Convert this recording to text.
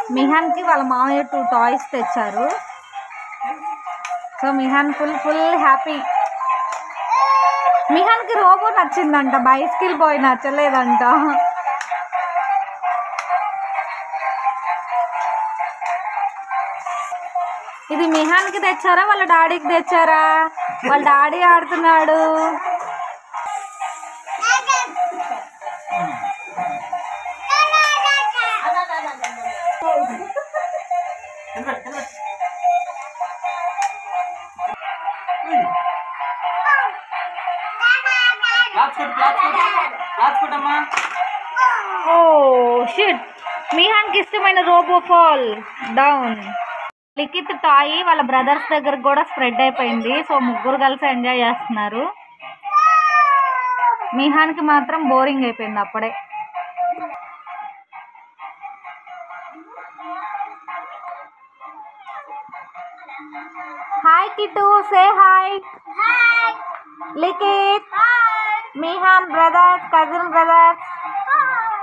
మిహాన్కి వాళ్ళ మామయ్య two toys తెచ్చారు so Mihan full full happy మిహాన్కి రోబో నచ్చిందంట బైస్కిల్ బాయ్ నచ్చలేదంట ఇది మిహాన్కి తెచ్చారా వాళ్ళ డాడీకి తెచ్చారా వాళ్ళ డాడీ ఆడుతున్నాడు క్లాప్స్ కొట్టు క్లాప్స్ కొట్టు క్లాప్స్ కొట్టమ్మా ఓ షిట్ మిహాన్కి ఇష్టమైన robo fall down Likhith toy వాళ్ళ బ్రదర్స్ దగ్గర కూడా స్ప్రెడ్ అయిపోయింది సో ముగ్గురు కలిసి ఎంజాయ్ చేస్తున్నారు మిహాన్కి మాత్రం బోరింగ్ అయిపోయింది అప్పుడే hi Kittu say hi Likhith Mihan brothers cousin brothers